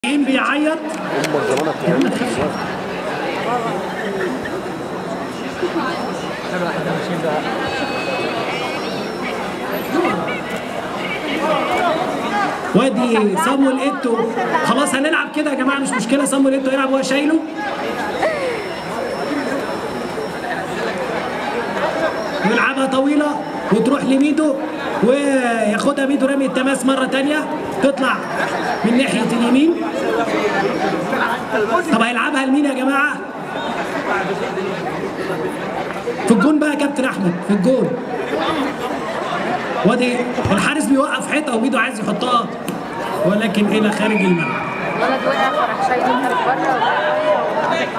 مين بيعيط وادي صامويل ايتو خلاص هنلعب كده يا جماعه مش مشكله صامويل ايتو يلعب وهو شايله ويلعبها طويله وتروح لميدو وياخدها ميدو رمي التماس مره تانية تطلع من ناحيه اليمين طب هيلعبها لمين يا جماعه؟ في الجون بقى يا كابتن احمد في الجون وادي الحارس بيوقف حيطه وميدو عايز يحطها ولكن الى خارج الملعب الولد وقع فراح شايله خارج بره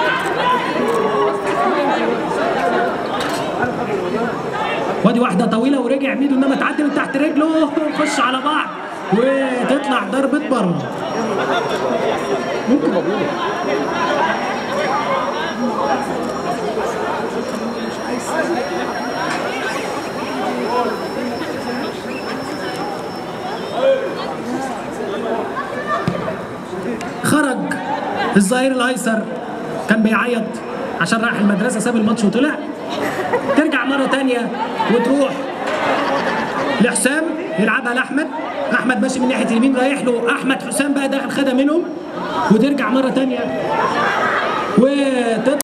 وادي واحده طويله ورجع ميدو انما تعدي من تحت رجله خش على بعض وتطلع ضربه بره ممكن مضمونه خرج الظهير الايسر كان بيعيط عشان راح المدرسه ساب الماتش وطلع ترجع مره تانية وتروح لحسام يلعبها لاحمد احمد ماشي من ناحيه اليمين رايح له احمد حسام بقى داخل خدها منهم وترجع مره تانية وتطلع